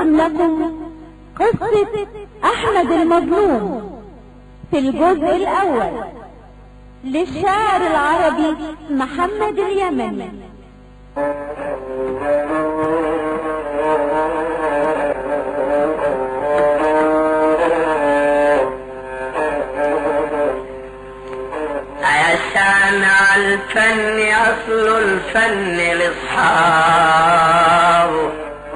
أقدم لكم قصة أحمد المظلوم في الجزء الأول للشاعر العربي محمد اليمني سامع الفن أصل الفن لأصحابه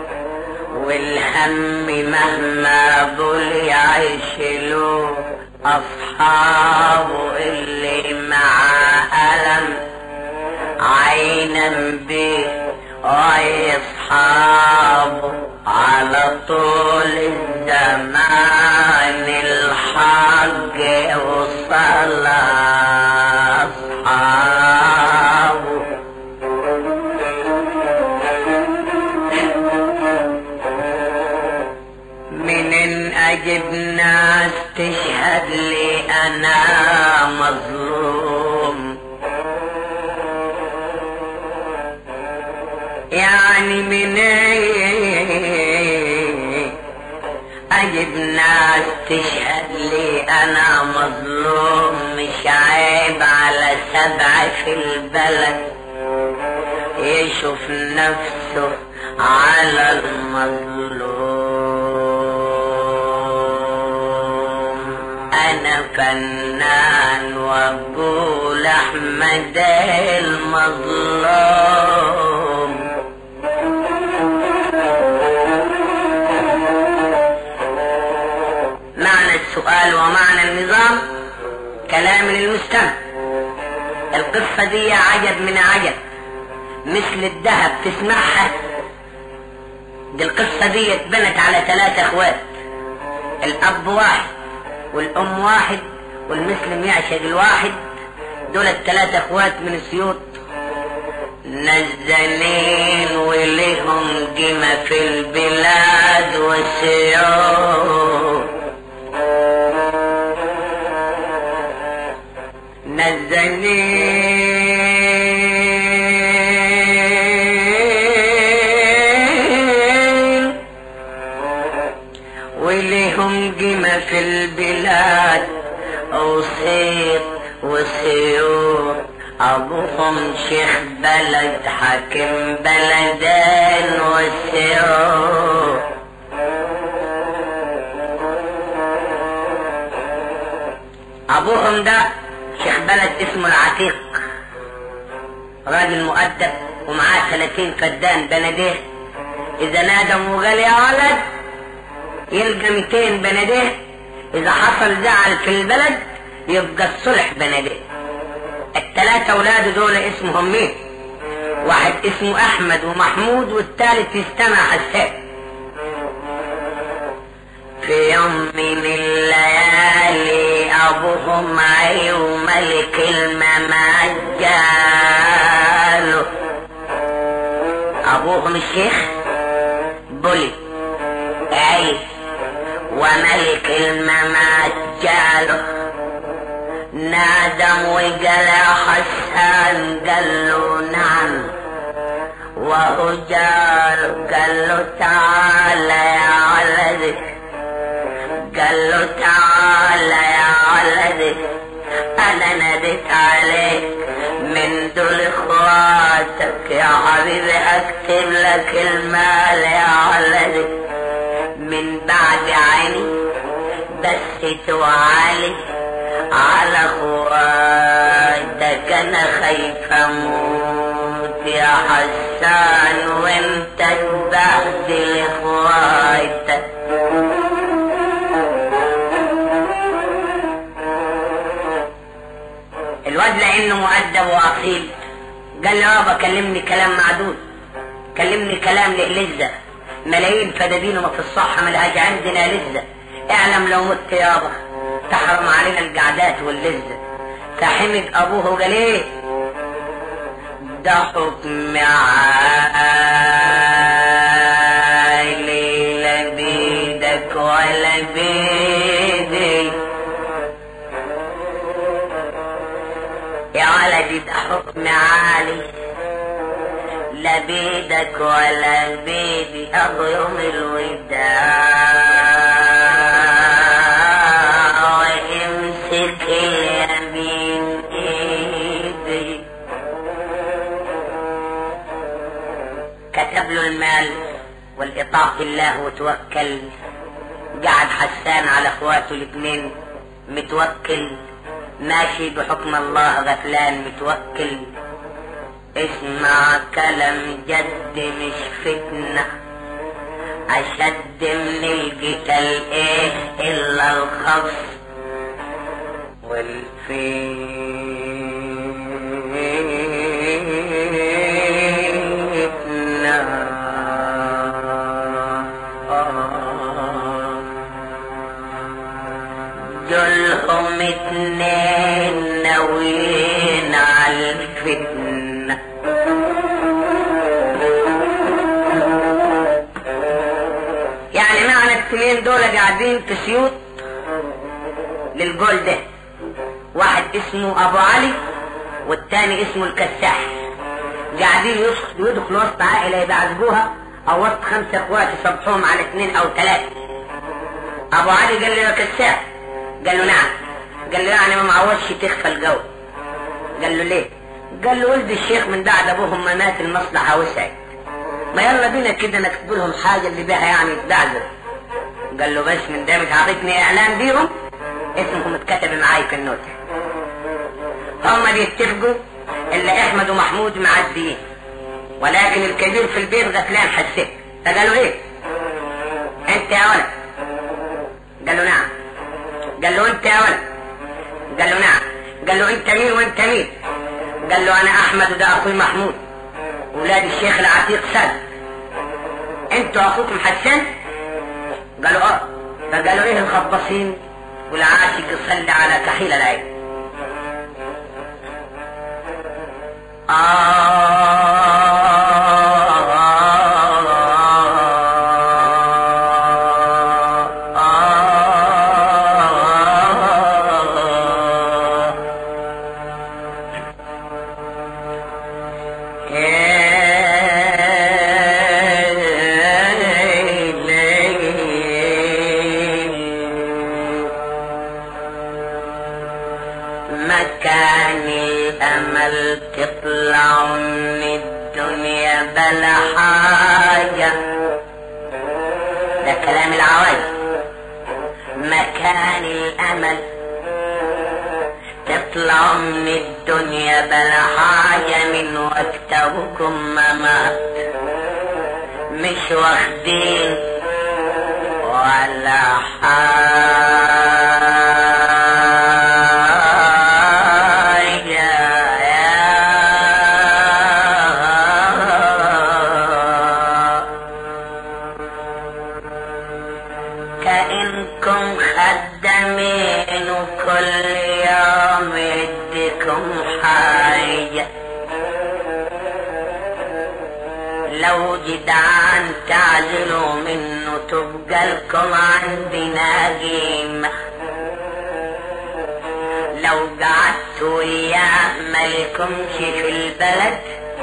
والهم مهما ضل يعيش له أصحابه اللي مع ألم عينا بيه وأي أصحابه على طول الزمان الحق والصلاة أصحابه من إن أجب ناس تشهد لي أنا مظلوم يعني من أجب ناس تشهد لي أنا مظلوم مش عيب على سبع في البلد يشوف نفسه على المظلوم أنا فنان وأقول أحمد المظلوم معنى السؤال ومعنى النظام كلام للمستمع القصة دي عجب من عجب مثل الذهب تسمعها دي القصة دي اتبنت على ثلاثة اخوات الاب واحد والام واحد والمسلم يعشق الواحد دول الثلاثة اخوات من السيوط نزلين ولهم قيمة في البلاد والسيوط نزلين ولهم قيمة في البلاد وصيت وسيوط أبوهم شيخ بلد حاكم بلدين والسيوط أبوهم ده شيخ بلد اسمه العتيق راجل مؤدب ومعاه 30 فدان بنديه إذا نادم وقال يا ولد يلقى 200 بنديه إذا حصل زعل في البلد يبقى الصلح بنديه الثلاثة أولاده دول اسمهم مين؟ واحد اسمه أحمد ومحمود والثالث يستمع حسان في يوم من الليالي أبوهم أيو ملك الممجال أبوهم الشيخ بولي عيس وملك الممجال نادم وقال يا حسان قال له نعم وأجار قال له تعال يا ولدي قال له تعال يا ولدي انا ناديت عليك من دول اخواتك يا حبيبي اكتب لك المال يا ولدي من بعد عيني بس توعالي على اخواتك انا خايف اموت يا حسان وانت تبهدل اخواتك الواد لانه مؤدب واصيل قال له يابا كلمني كلام معدود كلمني كلام له لذة ملايين فدادين وما في الصحة ملهاش عندنا لذة اعلم لو مت يابا تحرم علينا القعدات واللذة فحمد ابوه وقال ايه ده حكم عالي لا بيدك ولا بيدي يا ولدي ده حكم عالي لا بيدك ولا بيدي ابو يوم الوداع طاف الله وتوكل قعد حسان على اخواته الاثنين متوكل ماشي بحكم الله غفلان متوكل اسمع كلام جد مش فتنة أشد من القتال إيه إلا الخص والفتنة دولهم اتنين ناويين على الفتنة يعني معنى الاتنين دول قاعدين في سيوط للجول ده واحد اسمه ابو علي والتاني اسمه الكساح قاعدين يدخلوا يدخلوا وسط عائلة يبعزقوها او وسط خمسة اخوات يصبحوهم على اثنين او ثلاثة ابو علي قال له يا كساح قال له نعم قال له يعني ما معودش تخفى الجو قال له ليه قال له ولد الشيخ من بعد ابوهم ما مات المصلحة وسعت ما يلا بينا كده نكتب لهم حاجة اللي بيها يعني يتبعزر قال له بس من ده مش عطيتني اعلان بيهم اسمكم اتكتب معاي في النوتة هم بيتفقوا الا احمد ومحمود معديين ولكن الكبير في البيت غفلان حسيت فقالوا ايه انت يا ولد قال له نعم قال له انت يا ولد قال له نعم قال له انت مين وانت مين قال له انا احمد وده اخوي محمود ولاد الشيخ العتيق سد انتوا اخوكم حسان قالوا اه فقالوا ايه الخباصين والعاشق يصلي على كحيل العين مكان الأمل تطلع من الدنيا بلا حاجة ده كلام العوايد مكان الأمل تطلع من الدنيا بلا حاجة من وقتكم ما مات مش واخدين ولا حاجة كأنكم خدامين وكل يوم يديكم حاجة لو جدعان تعزلوا منه تبقى لكم عندنا قيمة لو قعدتوا وياه مالكمش في البلد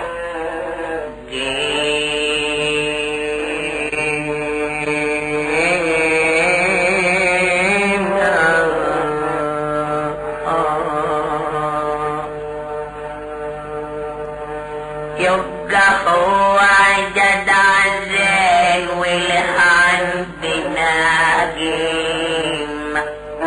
يبقى هو جدع زين والهان بناقيم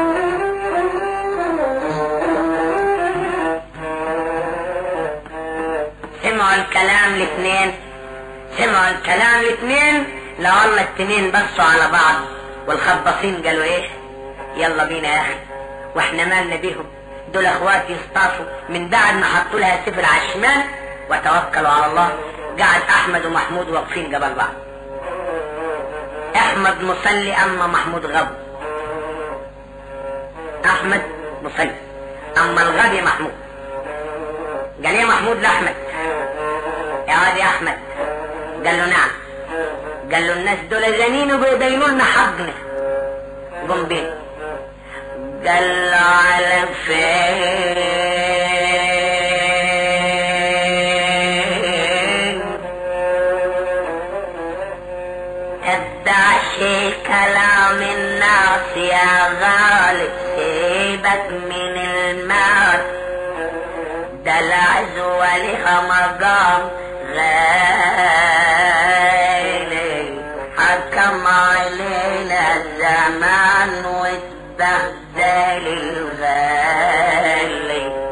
سمعوا الكلام الاثنين سمعوا الكلام الاثنين لا والله التنين بصوا على بعض والخباصين قالوا ايه يلا بينا يا اخي واحنا مالنا بيهم دول اخوات يصطافوا من بعد ما حطوا لها سفر على الشمال وتوكلوا على الله قعد احمد ومحمود واقفين قبل بعض احمد مصلي اما محمود غب احمد مصلي اما الغبي محمود قال ايه محمود لاحمد يا واد يا احمد قال له نعم قال له الناس دول زنين وبيبينوا لنا حقنا قم بيه قال له على فين تدعش كلام الناس يا غالب سيبك من المال ده العزوة لها مقام غالي حكم علينا الزمان واتبهدل الغالي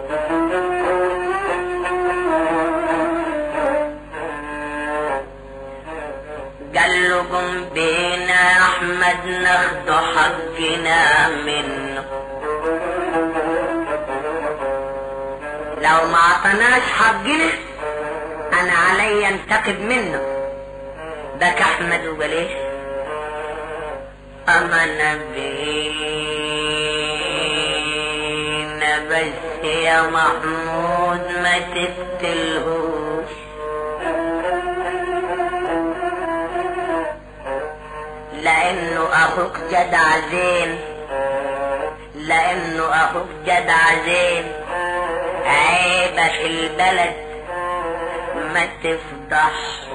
قال له قم بينا احمد ناخد حقنا منه لو ما اعطناش حقنا انا علي انتقد منه بكى احمد وقال ايه اما نبينا بس يا محمود ما تقتلهوش لانه اخوك جدع زين لانه اخوك جدع زين عيبة في البلد ما تفضح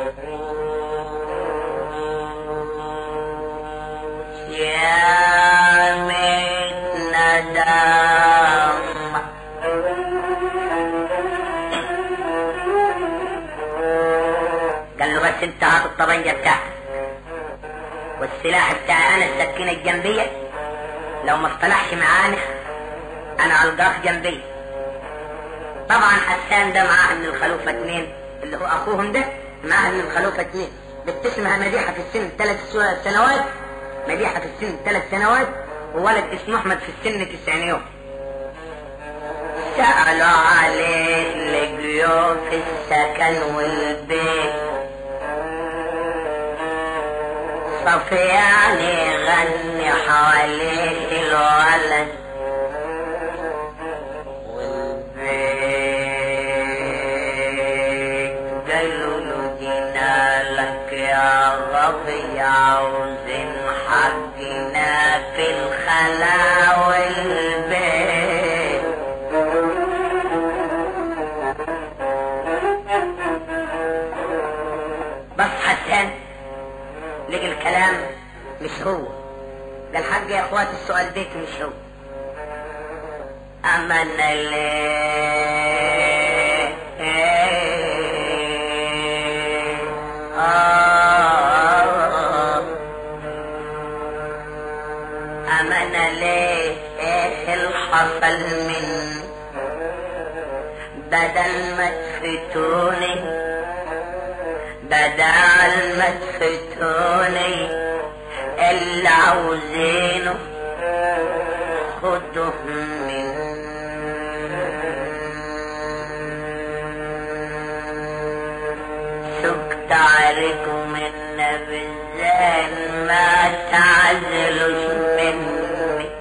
يا ميت ندم قال له بس انت هات الطبنجة بتاعتك والسلاح بتاعي انا السكينة الجنبية لو ما اصطلحش معانا انا القاك جنبي طبعا حسان ده معاه من الخلوفة اتنين اللي هو اخوهم ده معاه من الخلوفة اتنين بنت اسمها مديحة في السن ثلاث سنوات مديحة في السن ثلاث سنوات وولد اسمه احمد في السن تسعين يوم سألوا عليه لقيوه في السكن والبيت صفيان يغني حواليه الولد والبيت قالوا له جينا لك يا ربي عاوزين حقنا في الخلا والبيت بس حسان لقي الكلام مش هو قال حق يا اخواتي السؤال بيت مش هو امنا ليه آه. امنا ليه ايه الحصل من بدل ما تفتوني بدل ما تفتوني اللي عاوزينه خده من سكت عليكم النبي الزين ما تعزلوش مني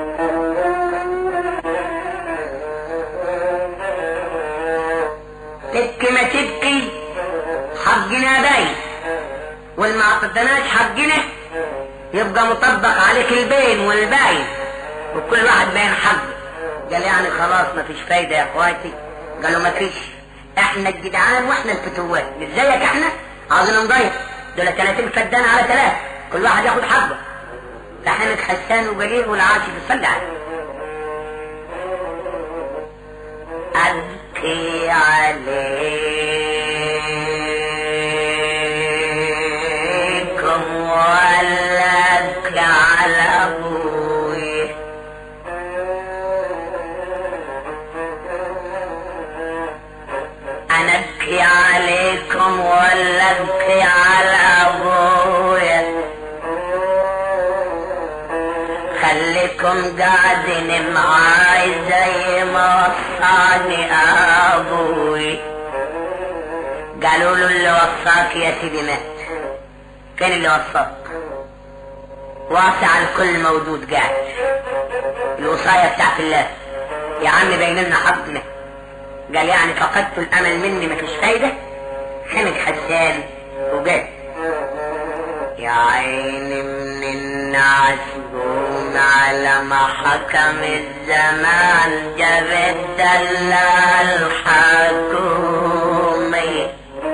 تبكي ما تبكي حقنا باين والما اعطيناش حقنا يبقى مطبق عليك البين والباين وكل واحد باين حقه قال يعني خلاص ما فيش فايدة يا اخواتي قالوا ما فيش احنا الجدعان واحنا الفتوات مش زيك احنا عاوزين نضيع دول 30 فدان على ثلاثة كل واحد ياخد حقه لحنك حسان وقليل والعاشي بتصلي عليه أبكي عليكم ولا أبكي على أبوي أنا أبكي عليكم ولا أبكي على أبويا خليكم قاعدين معاي زي ما وصاني ابوي قالوا له اللي وصاك يا سيدي مات فين اللي وصاك واسع الكل موجود قاعد الوصاية بتاعت الله يا عم بين لنا حقنا قال يعني فقدت الامل مني مفيش فايدة حمد حسان وجد يا عيني من الناس قوم على ما حكم الزمان جاب الدلال حكومي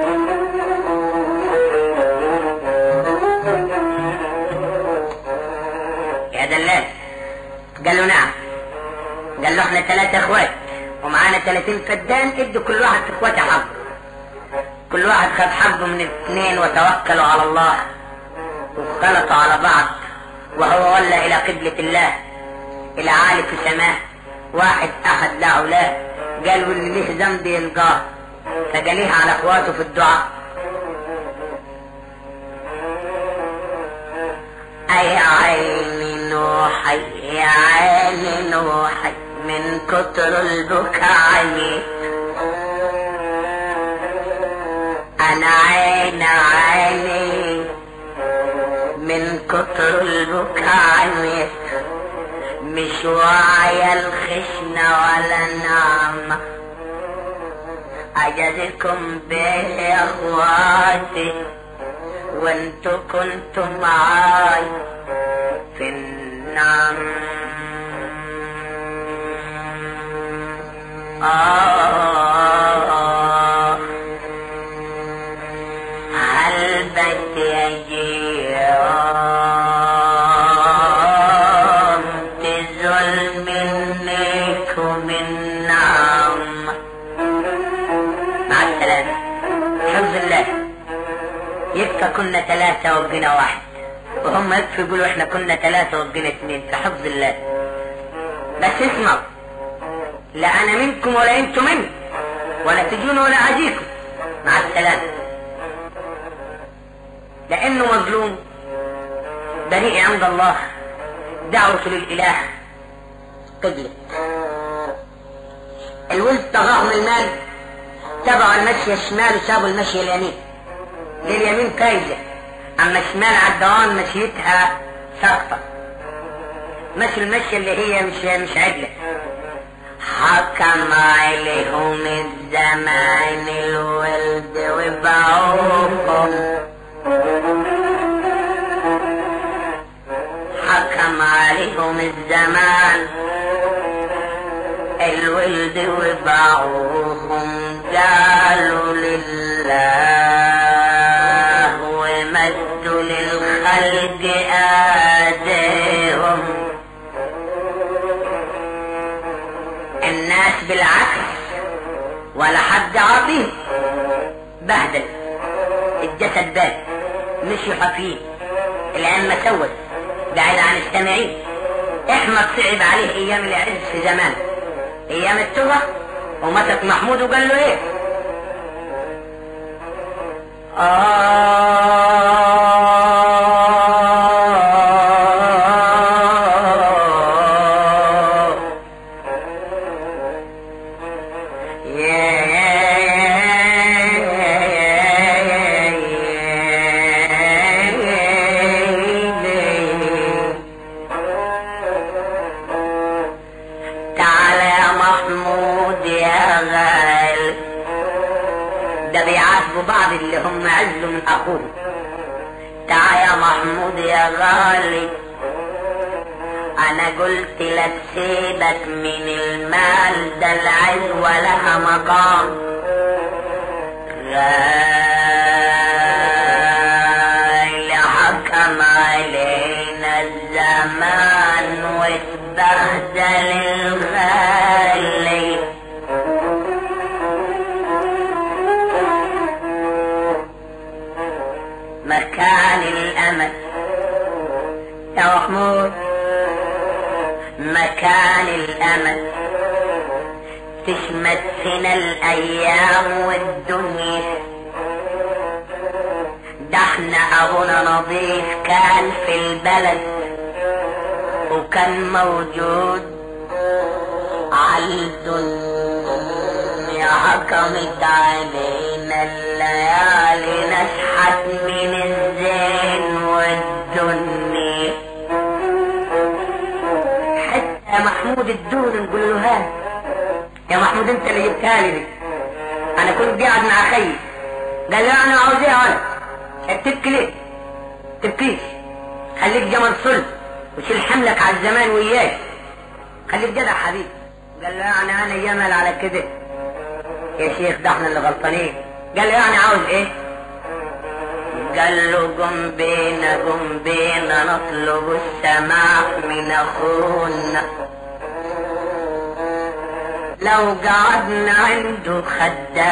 يا دلال قال له نعم قال له احنا ثلاثة اخوات ومعانا 30 فدان ادوا كل واحد في اخواته حقه كل واحد خد حقه من الاثنين وتوكلوا على الله واختلطوا على بعض وهو ولى الى قبلة الله الى عالي في سماه واحد اخذ له اولاد قال واللي له ذنب يلقاه فجاليه على اخواته في الدعاء اي عين نوحي يا عين نوحي من كتر البكاء عليك انا عين عيني من كتر البكاء عليك مش واعية الخشنة ولا نعمة أجدكم به يا اخواتي وانتوا كنتم معاي في النعم آه هل بك يجي يوم تزل منك ومن نعم مع السلامة حفظ الله يبقى كنا ثلاثة وبقينا واحد وهم يكفي يقولوا احنا كنا ثلاثة وبقينا اثنين في حفظ الله بس اسمعوا لا انا منكم ولا انتم مني ولا تجون ولا اجيكم مع السلامة لانه مظلوم بريء عند الله دعوته للاله قبلة الولد طغاهم المال تبعوا المشي الشمال وسابوا المشي اليمين لليمين كايزة اما الشمال على الدوام مشيتها ساقطة مشي المشي اللي هي مش مش عدلة حكم عليهم الزمان الولد وبعوهم حكم عليهم الزمان الولد وباعوهم قالوا لله ومدوا للخلق آديهم الناس بالعكس ولا حد عاطيه بهدل الجسد بات مشي حفين العلم سود بعيد عن السامعين احمد صعب عليه ايام العز في زمان ايام التوبة ومسك محمود وقال له ايه آه تعال يا محمود يا غالي ده بيعاتبوا بعض اللي هم عزوا من اخوهم تعال يا محمود يا غالي انا قلت لك سيبك من المال ده العز ولها مقام غالي حكم علينا الزمان واتبهدل الغالي مكان الامل يا محمود مكان الامل تشمت فينا الايام والدنيا ده احنا ابونا نظيف كان في البلد وكان موجود عالدنيا حكمت علينا الليالي نشحت من الزين والدنيا حتى محمود الدون نقول له ها يا محمود انت اللي جبتها لي دي انا كنت قاعد مع خيي قال لي انا عاوز ايه انا تبكي ليه تبكيش خليك جمل صلب وشيل حملك على الزمان وياك خليك جدع حبيبي قال له يعني انا جمل على كده يا شيخ ده احنا اللي غلطانين قال له يعني عاوز ايه قال له قم بينا قم بينا نطلب السماح من اخونا لو قعدنا عنده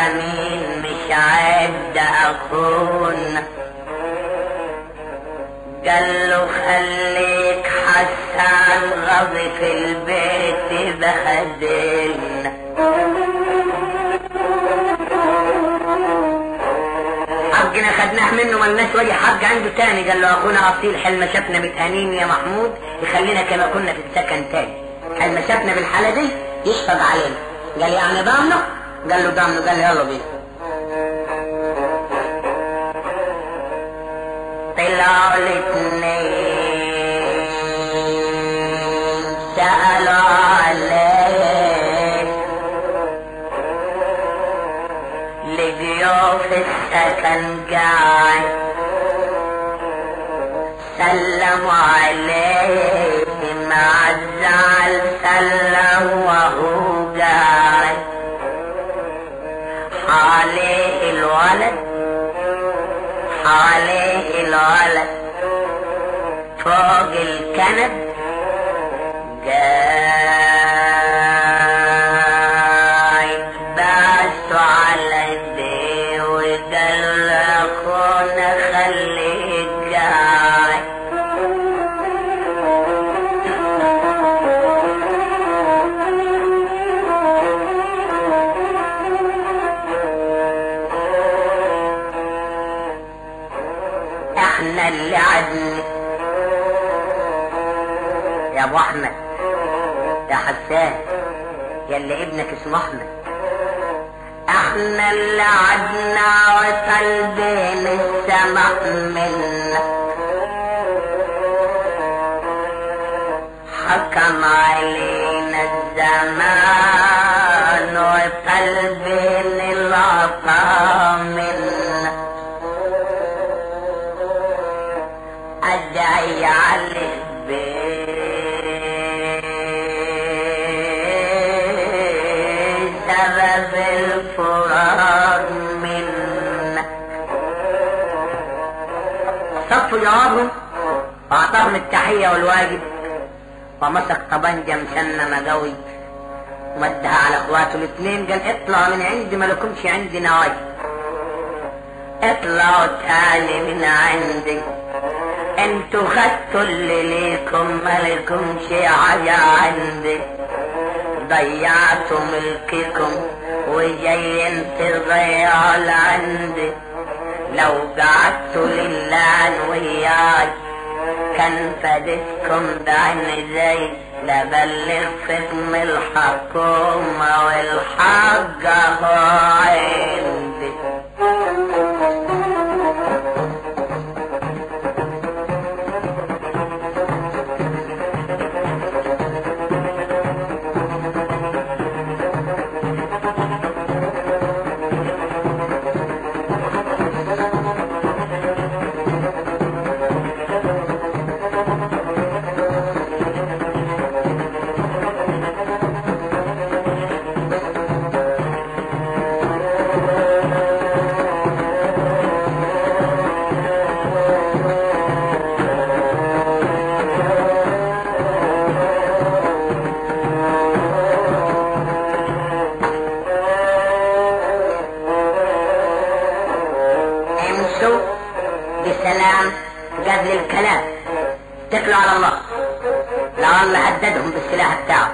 خدامين مش عيب ده اخونا قال له خليك حسان غضي في البيت بهدلنا حقنا خدناه منه ملناش وجه حق عنده تاني قال له اخونا اصيل حل ما شافنا بتهانين يا محمود يخلينا كما كنا في السكن تاني حل ما شافنا بالحالة دي يشفق علينا قال يعني ضامنه قال له ضامنه قال له يلا بينا طلعوا الاثنين سألوا عليه لضيوف السكن قاعد سلموا عليه مع الزعل سلم وهو قاعد حواليه الولد حواليه الولد فوق الكنب قاعد باسوا على ايديه وقالوا لاخونا خليك قاعد احنا اللي عدنا يا ابو احمد يا حسان يا اللي ابنك اسمه احمد احنا اللي عدنا وطالبين السماء منا حكم علينا الزمان وطالبين العطاء منا ادعي على البيت سبب الفراق منك صفوا جوابهم واعطاهم التحية والواجب ومسك طبنجة مسنمة قوي ومدها على اخواته الاثنين قال اطلعوا من عندي ما لكمش عندي نواجب اطلعوا تاني من عندي انتوا خدتوا اللي ليكم مالكمش حاجة عندي ضيعتوا ملككم وجايين تضيعوا لعندي لو قعدتوا لله وياي كان فدتكم بعين زي لبلغ فيكم الحكومة والحق هو عندي امشوا بسلام قبل الكلام اتكلوا على الله لعل هددهم بالسلاح بتاعه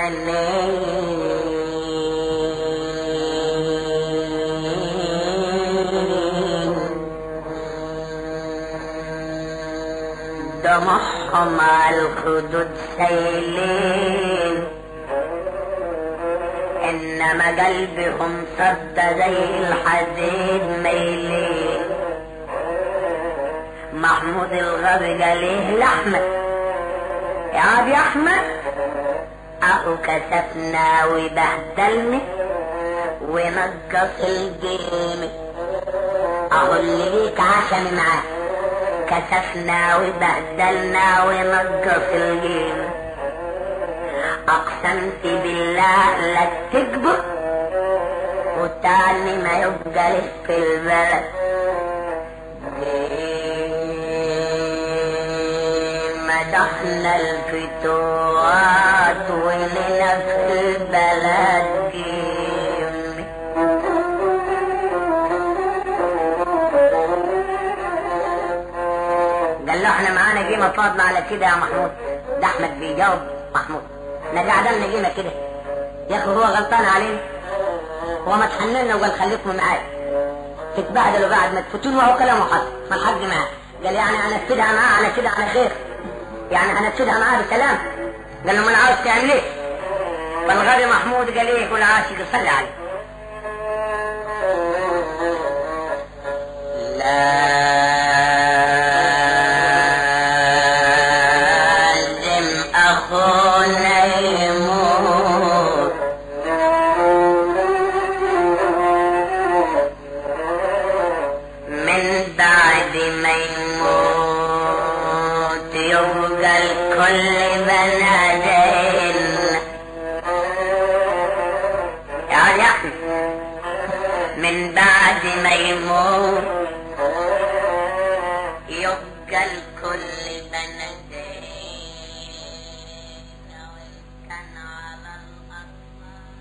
الحنين دمعهم على الخدود سيلين انما قلبهم صد زي الحديد ميلين محمود الغبي قاليه لاحمد يا عاد يا احمد اهو كسفنا وبهدلنا ونقص الجيم اهو اللي ليك عشم معاه كسفنا وبهدلنا ونقص الجيم اقسمت بالله لا تكبر وتاني ما يبقى لك في البلد مدحنا الفتوات ولنا في البلد جيم قال له احنا معانا قيمة فاضلة على كده يا محمود ده احمد بيجاوب محمود احنا قاعدين قيمة كده يا اخي هو غلطان علينا هو ما تحننا وقال خليكم معايا تتبهدلوا بعد ما تفوتون وهو كلامه حصل ما الحق معاه قال يعني هنفذها معاه على كده على خير يعني هنفذها معاه بسلام قال له ما انا عاوز تعمل ايه فالغبي محمود قال ايه يقول عاشق صلي عليه لازم اخونا يموت من بعد ما يموت يبقى الكل بنادين يا يا أحمد من بعد ما يموت يبقى الكل بنادين وإن كان على الأرض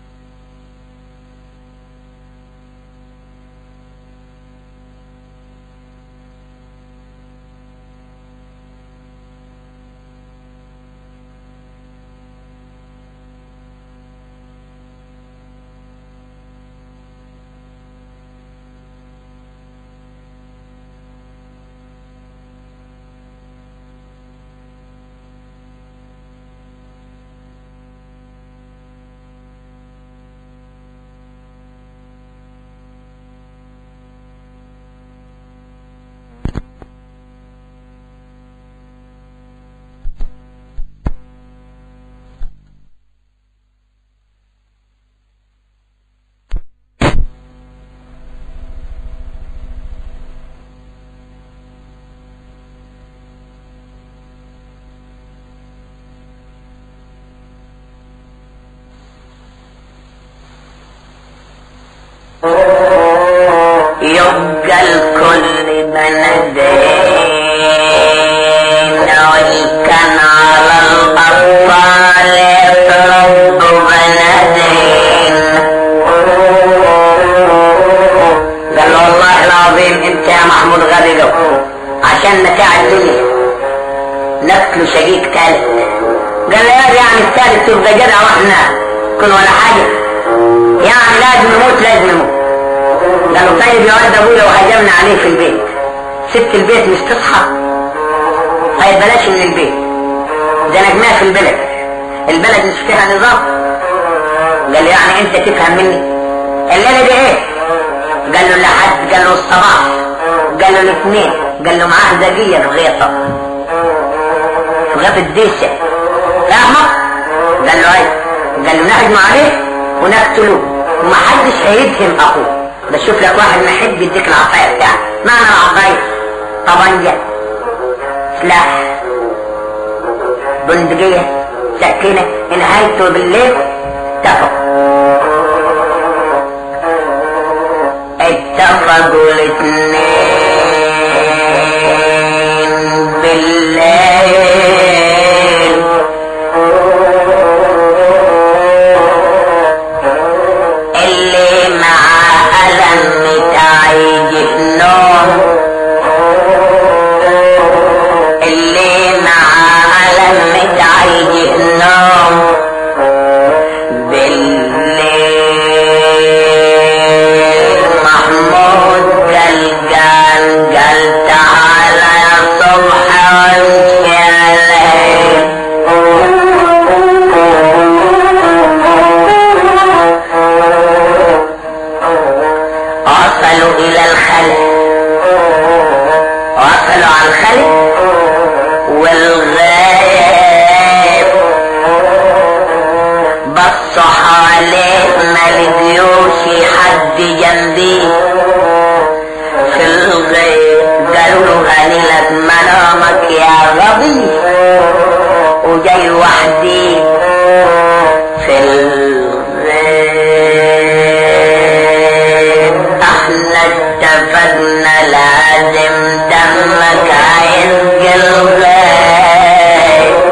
يبقى الكل بلدين وإن كان على الأطفال يتربوا بلدين قال له والله العظيم انت يا محمود غبي له عشان متاع الدنيا نقتل شقيق ثالث قال له يا يعني الثالث تبقى جدع واحنا كن ولا حاجه يعني لازم نموت لازم نموت قالوا طيب يا ولد ابويا وهجمنا عليه في البيت ست البيت مش تصحى طيب بلاش من البيت زنقناه في البلد البلد مش فيها نظام قال له يعني انت تفهم مني الليله دي ايه قال له لحد قال له الصباح قال له الاثنين قال له معاه دقيقه في غيطه في غيط الديشه يا احمد قال له ايه قال له نهجم عليه ونقتلوه ومحدش هيدهم اخوه بس شوف لك واحد محب يديك العصايه بتاعه معنى العصايه طبنجه سلاح بندقيه سكينه نهايته بالليل اتفق اتفقوا الاثنين بالليل اللي معاه ألم تعيش نوم اللي معاه ألم تعيش نوم والغايب بصوا حواليه ما لقيوش حد جنبي في الغيب قالوا له هنيلك منامك يا غبي وجاي وحدي في الغيب احنا اتفقنا لازم دمك هينزل الغيب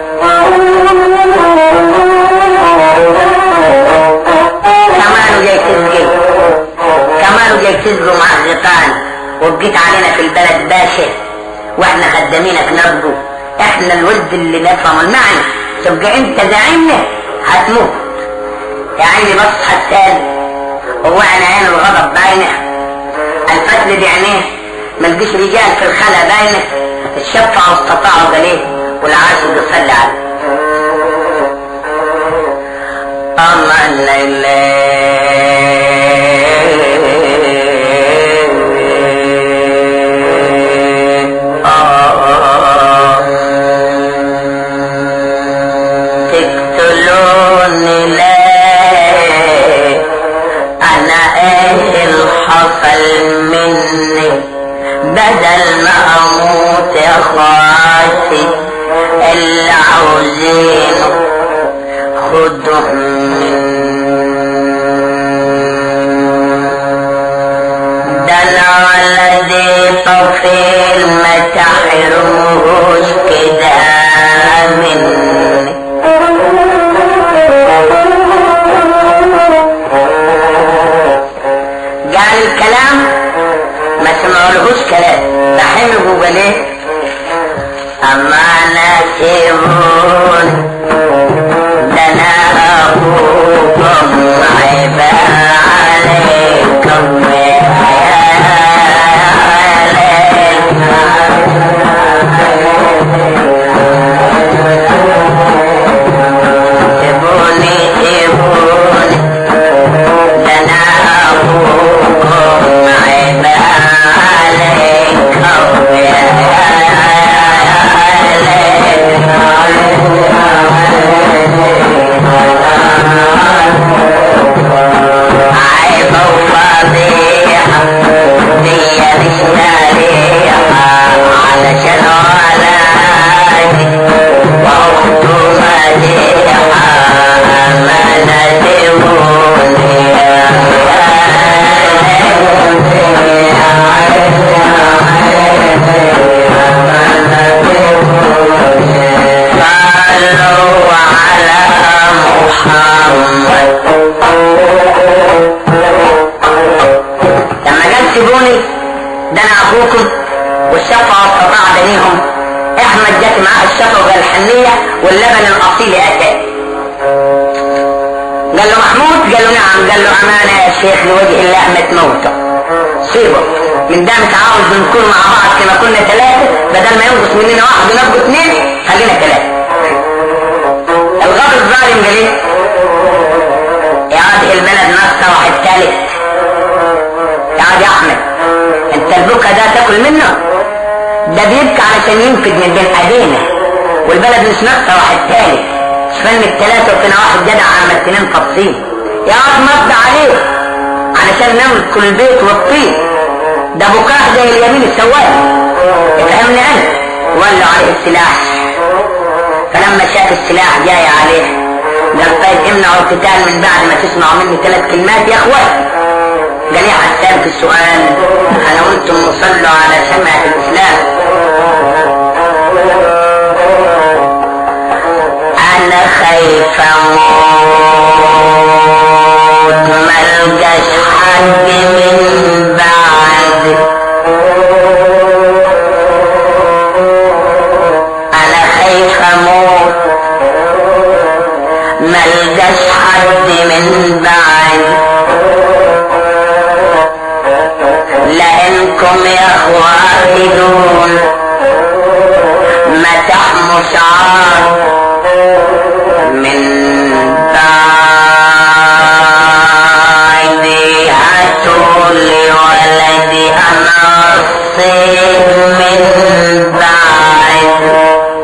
كمان جاي تسجل كمان جاي تسجل مع الغيطان وبقيت علينا في البلد باشا واحنا خدامينك نبضو احنا الولد اللي نفهم المعنى تبقى انت زعيمنا هتموت يا عيني بص حسان هو انا عين الغضب باينه الفتل بعينيه ملقيش رجال في الخلا باينه الشفع واستطاعوا قليه والعاشق يصلي عليه أمان تقتلوني ليه أنا إيه الحصل مني بدل ما أموت يا اخواتي اللي عاوزينه خدهم ده انا ولدي طفيل ما تحرموش كده مني قال الكلام ما سمعولهوش كلام فحملوا ليه اما ناسبون لنا أبوكم عيبا عليكم سيبوني سيبوني لنا أبوكم عيبا عيبة وفضيحة دي الشريعة علشان ولادي وأخته مديحة ما ندموني صلوا على محمد لما قال سيبوني ده انا اخوكم والشفع واستطاع بنيهم احمد جت معاه الشفع والحنية واللبن الاصيل اتى قال له محمود قال له نعم قال له امانة يا شيخ لوجه الله ما تموته سيبه من دام تعاوز بنكون مع بعض كما كنا ثلاثة بدل ما ينقص مننا واحد ونبقوا اثنين خلينا ثلاثة الغاب الظالم قال ايه يا عاد البلد نصة واحد ثالث يا عاد يا احمد انت البكا ده تاكل منه ده بيبكي علشان ينفد من بين ايدينا والبلد مش نصة واحد ثالث مش فن الثلاثة وفينا واحد جدع على الاثنين فاصين يا عاد مد عليه علشان نملك البيت والطين ده بكاه زي اليمين السواد يفهمني انا ولوا عليه السلاح فلما شاف السلاح جاي عليه قال طيب امنعوا القتال من بعد ما تسمعوا مني ثلاث كلمات يا اخوان قال يا حسان في السؤال انا وانتم صلوا على سمعة الاسلام انا خايف اموت ملقاش حد من بعد انا خايف اموت ملقاش حد من بعد لانكم يا اخواتي دول ما تحموا شعار من بعدي هاتولي ولدي انا الصيد من بعد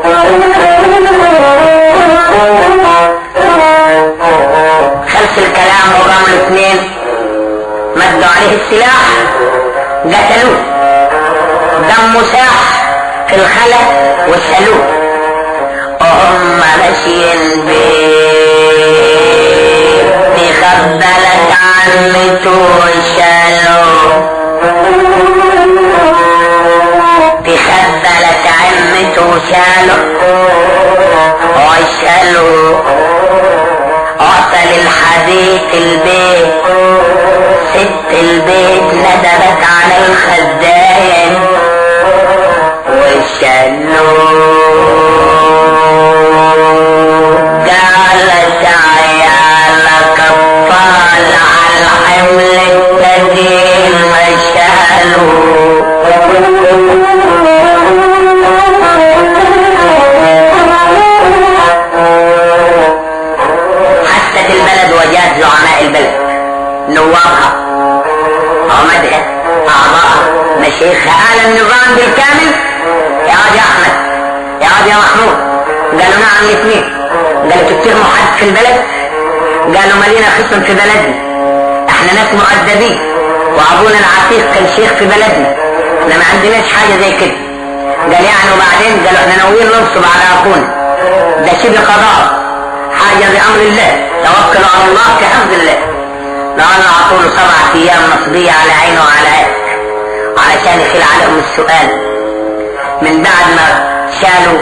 نفس الكلام وقاموا الاثنين مدوا عليه السلاح قتلوه دمه ساح في الخلا وشالوه وهم ماشيين بيه تخبلت عمته وشالوه تخبلت عمته وشالوه وشالوه وصل الحديث البيت ست البيت ندبت على الخداين وشلوه قالت عيالك الطال على الحمل الثقيل حست البلد وجات زعماء البلد نوابها عمدها اعضائها مشايخها اعلى النظام بالكامل يا واد يا احمد يا واد يا محمود قالوا نعم الاثنين قالوا تتهموا حد في البلد قالوا مالينا خصم في بلدنا احنا ناس مؤدبين وابونا العتيق كان شيخ في بلدنا احنا ما عندناش حاجه زي كده قال يعني وبعدين قالوا احنا ناويين ننصب على اخونا ده شبه قضاء حاجه بامر الله توكلوا على الله كحفظ الله لأن أعطوا سبعة أيام مصبية على عينه وعلى عينه علشان يخيل عليهم السؤال من بعد ما شالوا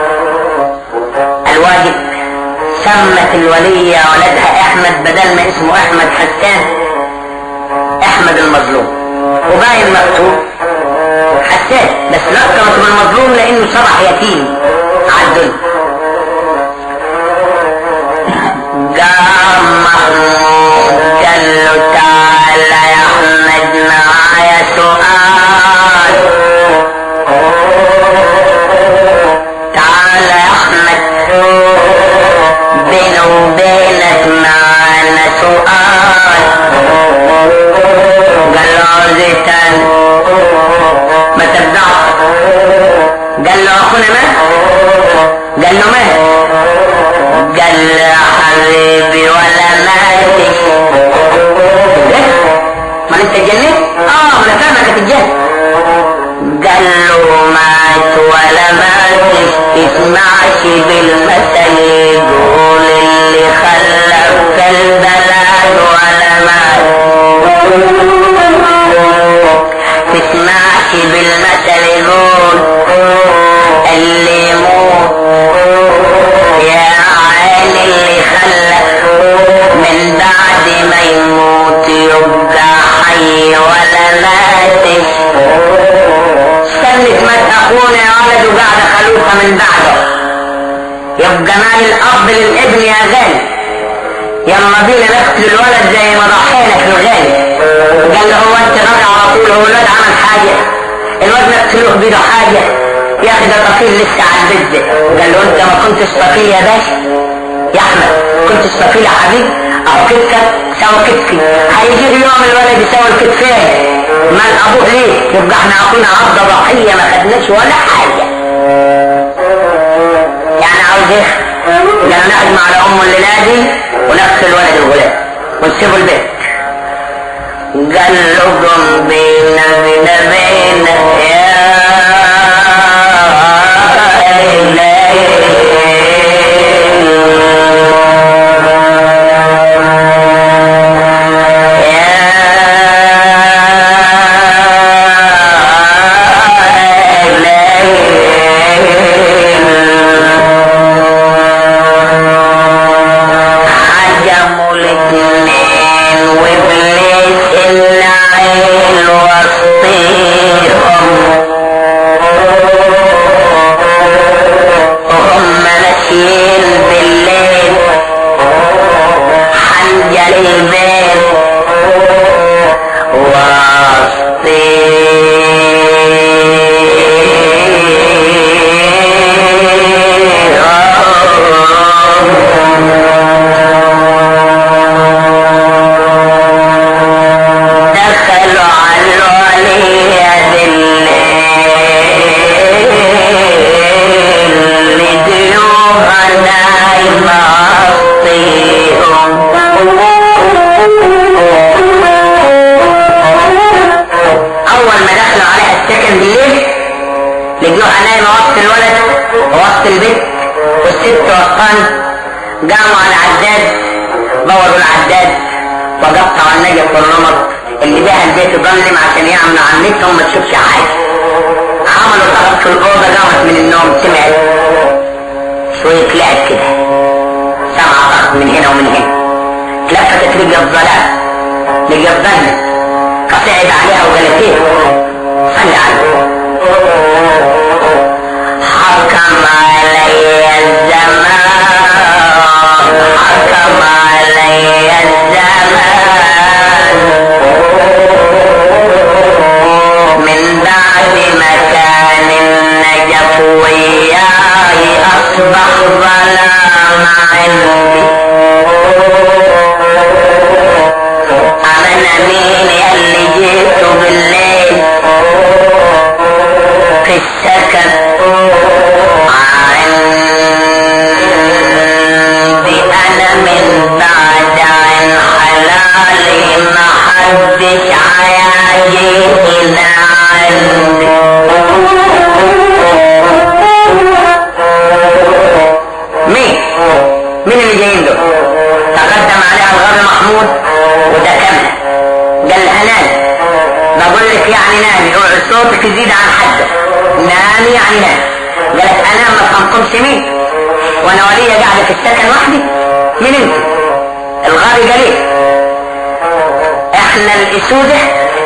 الواجب سمت الولية ولدها أحمد بدل ما اسمه أحمد حسان أحمد المظلوم وباين مكتوب حسان بس لقبت بالمظلوم لأنه صبح يتيم على الدنيا قام محمود قال له تعالى يا احمد معايا سؤال تعالى يا احمد بيني وبينك معانا سؤال قال له عاوز ايه تاني ما تبدعش قال له اخونا مات قال له مات قال له يا حبيبي ولا ماتش ما انت اتجننت؟ اه ما انا فاهمك هتتجنن قال له مات ولا ماتش تسمعش بالمثل يقول اللي خلف البلد ولا مات تسمعش بالمثل يقول اللي يموت يا عيني اللي خلف من بعد ما يموت يبقى حي ولا ماتش استنت مات اخونا يا ولد وقعد خلوفه من بعده يبقى مال الاب للابن يا غالي يلا بينا نقتل الولد زي ما ضحينا في الغالي قال له هو انت راجع على طول هو الولد عمل حاجه الواد نقتلوه بيده حاجه يا اخي ده طفيل لسه على البد قال له انت ما كنتش طفيل يا باشا يا احمد كنتش طفيل يا حبيبي اهو كتفك سوى كتفي هيجي اليوم الولد يساوي الكتفين مال ابوه ليه يبقى احنا اخونا عبد ضحيه ما خدناش ولا حاجه يعني عاوز ايه قال نهجم على امه الليله دي ونقتل ولد الغلام ونسيبه البيت قال له قم بينا بينا بينا يا عجموا الاثنين وابليس اللعين وسطيهم وهم ماشيين بالليل حنجل البيت دخلوا على الولية بالليل لقيوها نايمة وسطيهم القحطاني قاموا على العداد بوروا العداد وقطعوا النجف والرمط اللي بها البيت ظلم عشان يعملوا عمتهم ما تشوفش حاجه عملوا طلب في الاوضه قامت من النوم سمعت شويه لعب كده سمع ضغط من هنا ومن هنا اتلفتت رجل الظلام لقى الظلم فصعد عليها وقالت ايه صلي عليه حكم علي الزمان حكم علي الزمان من بعد ما كان النجف وياي اصبح ظلام عندي أنا مين يلي جيتوا بالليل في السكن عندي أنا من بعد عن حلالي ما حدش عياجي هنا عندي مين؟ مين اللي جايين دول؟ تقدم عليها الغر محمود وده كمل قال لها نامي بقول لك يعني نامي اوعي صوتك يزيد عن حده نامي يعني نامي قالت انام ما تنقمش مين وانا ولية قاعدة في السكن وحدي مين انت الغاري قال ايه احنا الاسودة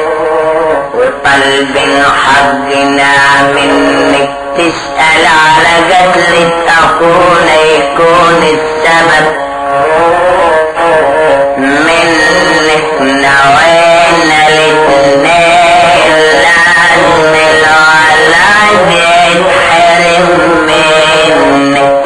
وقلب حقنا منك تسأل على قتلة اخونا يكون السبب منك نوينا الاثنين لازم الولد يتحرم منك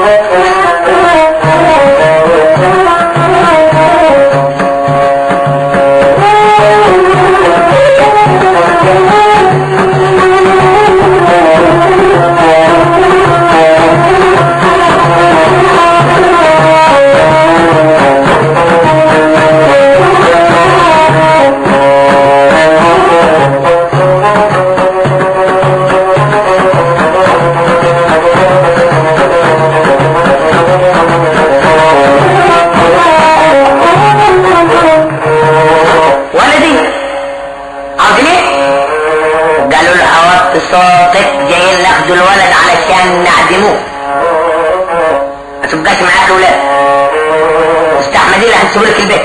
ولدي عاوزين ايه؟ قالوا له اوطي صوتك جايين ناخدوا الولد علشان نعدموه ما تبقاش معاك ولاد استحمدي لها هنسيب لك البيت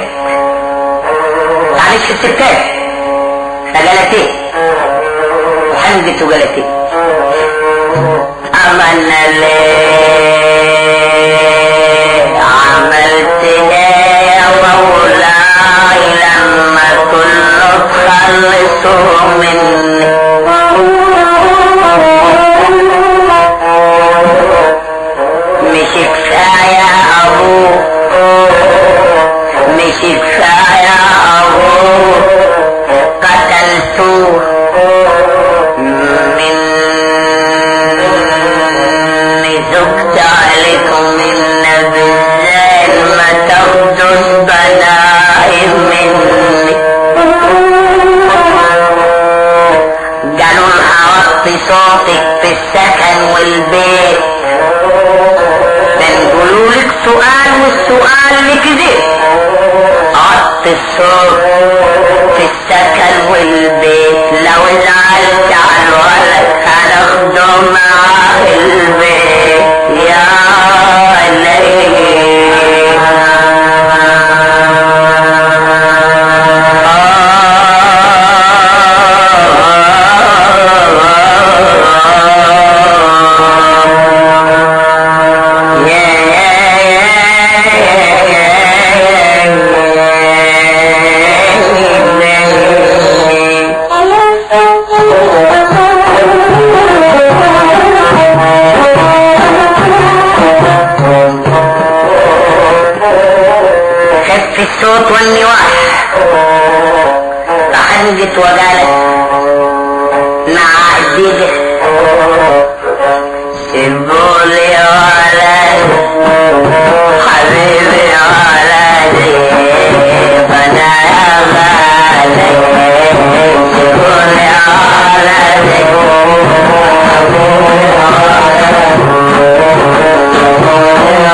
معلش الستات فقالت ايه؟ وحمدت وقالت ايه؟ عملنا ليه عملت ايه يا مولاي لما كله تخلصوا مني مش كفاية أبوه مش كفاية أبوه قتلتوه من زكت عليكم من بالزين ما تاخدوا البنائم مني قالوا لها وطي صوتك في السكن والبيت بنقولوا لك سؤال والسؤال لك زيت وطي الصوت في السكن والبيت لو زعلت على الولد هناخده معاه البيت يا خف الصوت والنواح فخرجت وقالت مع الديدة سيبولي ولد حبيبي ولدي فانا يا غالي سيبولي ولدي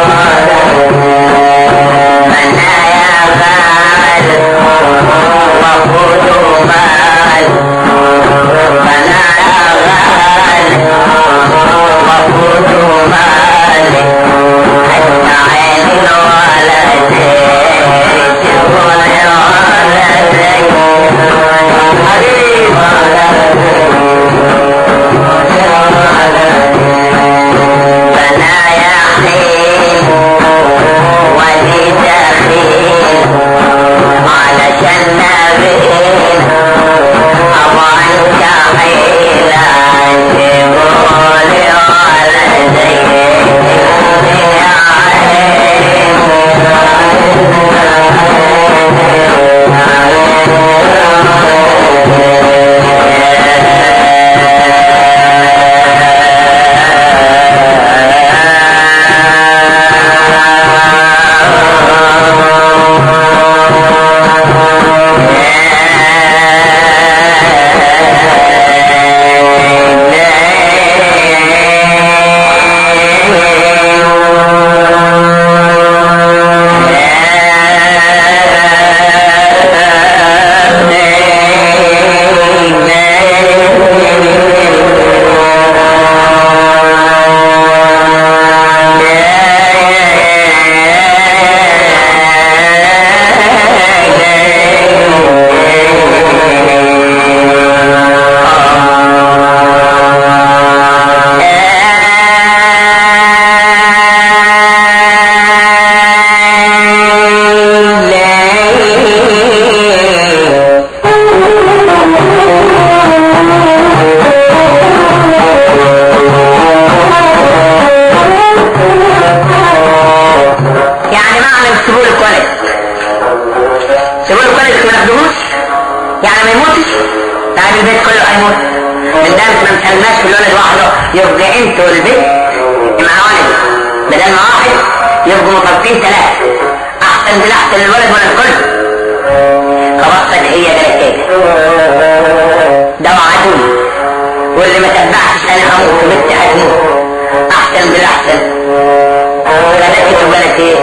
صاحب البيت كله هيموت من ده ما مسلماش في الولد وحده يبقى انت والبيت مع ولد بدل ما واحد يبقوا مطلقين ثلاثة احسن من احسن الولد ولا الكل فبصت هي قالت كده ده وعدوني واللي ما تبعتش انا هموت وبنتي هتموت احسن بالاحسن بدأت وقالت ايه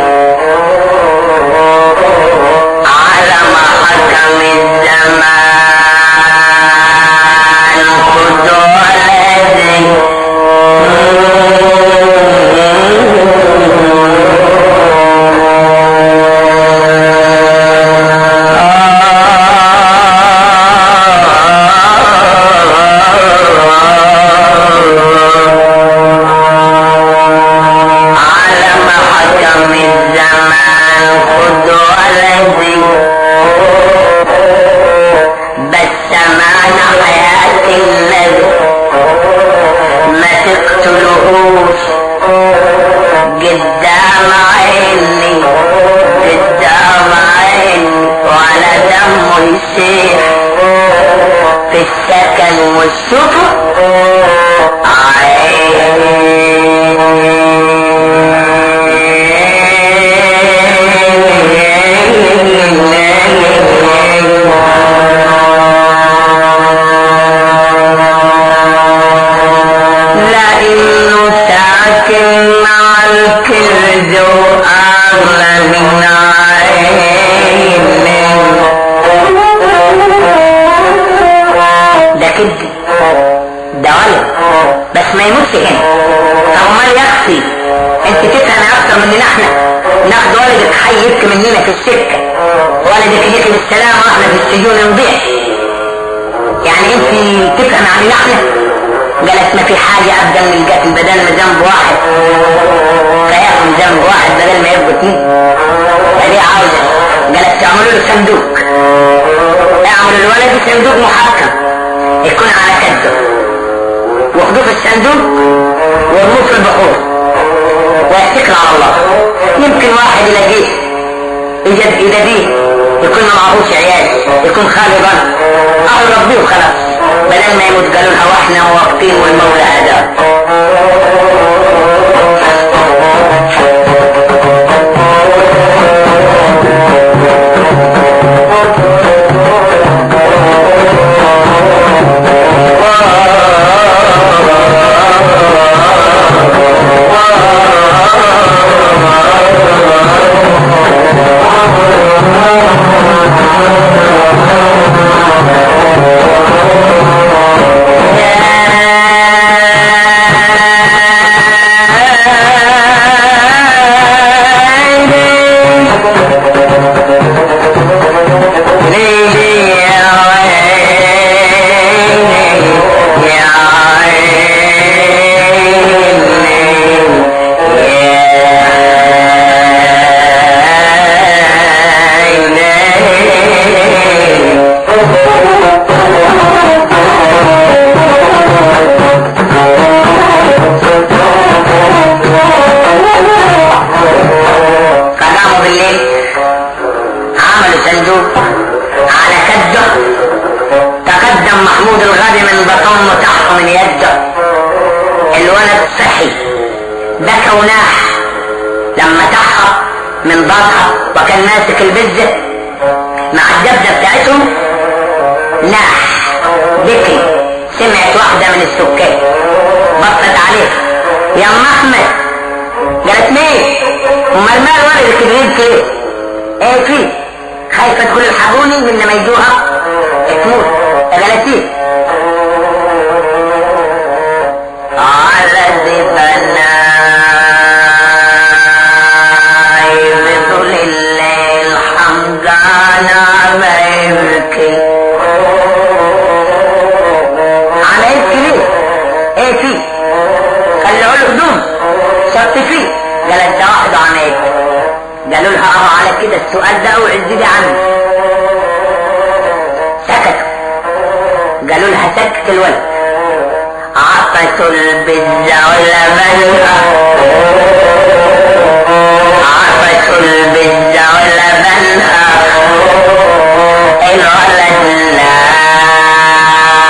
على ما حكم الزمان خذوا الذي على ما حكم الزمان خذوا الذي بس معنى حياة الذي ما تقتلهوش قدام عيني قدام عيني وعلى دمه يسيح في السكن والسفر لأنه ساكن مع الكلد وأغلى من عيني ده كده ده ولد بس ما يموتش هنا طب امال يكفي انت تفهم اكتر مننا احنا ناخد ولدك حي يبكي مننا في السكه ولدك يجي بالسلامه واحنا في السجون نضيع يعني انت تفهم عننا احنا قالت ما في حاجه ابدا من القتل بدل ما ذنب واحد فياخد ذنب واحد بدل ما يبقى اتنين فدي عاوزه قالت تعملوا له صندوق اعملوا الولد صندوق محكم يكون على كده واخدوه في الصندوق وارموه في البحور ويتكل على الله يمكن واحد يلاقيه يجد اذا دي يكون ما معهوش عيال يكون خالقا او ربيه وخلاص بدل ما يموت قالوا لها واحنا واقفين والمولى هذا فقاموا بالليل عملوا صندوق على كده تقدم محمود الغبي من بطن تحت من يده الولد صحي بكى وناح لما تحت من ضغطها وكان ماسك البزة مع الدبزة بتاعتهم ناح بكي سمعت واحدة من السكان بصت عليه يا ام احمد قالت مين امال مال ولد الكبير كده ايه في خايفه تقول الحقوني من لما يجوها تموت قالت ايه على دفنا بطول الليل حمقانا ما يبكي على يبكي ليه ايه في خلعوا له هدوم شط فيه قالت ده واحدة عماد قالوا لها اه على كده السؤال ده اوعي تزيدي عنه سكتوا قالوا لها سكت الولد عطشوا البزة ولبنها عطشوا البزة ولبنها الولد لا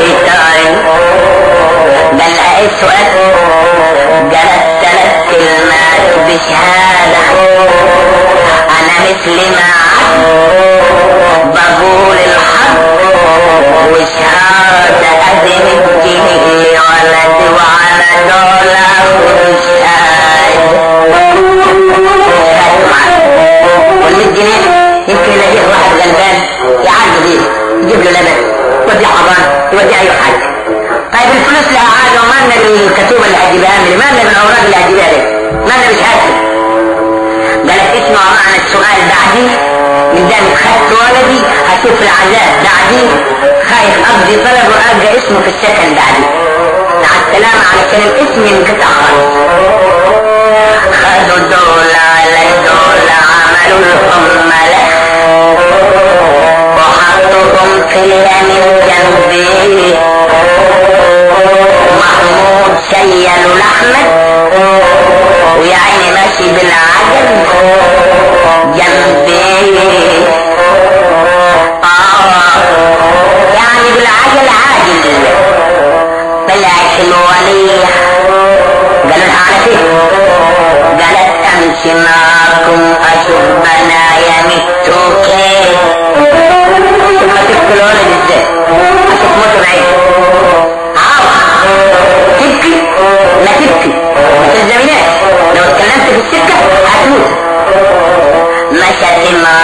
شيطان قال لها ايه السؤال قالت ثلاث كلمات بشهادة انا مثل ما عد بقول الحق وشهادة اذن الجنيه ولد وعلى دول اخذ الشهادة واللي الجنيه يمكن يلاقيه واحد غلبان يعالجه بيه يجيب له لبن يوديه حضان يوديه اي حاجه طيب الفلوس لها عاده ومالنا بالكتوبه اللي هتجيبها لي مالنا بالاوراق اللي هتجيبها لي مالنا بشهادتي قالت اسمع معنى السؤال بعدين من دام خدت ولدي هشوف العذاب بعدين خايف اقضي طلب وارجع اسمه في السكن بعدين مع السلامة علشان الاسم ينقطع خالص خدوا دول على دول عملوا لهم ملح وحطوهم في اليمين جنبي محمود شيلوا لحمة ويا عيني ماشي بالعجل جنبي آه يعني بالعجل عاجل طلعت الولية قالوا لها على فين قالت امشي معكم اشوف بنايا متوا كيف ثم تبكي الولد ازاي اشوف موته بعيد عاوز تبكي لا تبكي ما تلزمناش لو اتكلمت في السكة هتموت مشت مع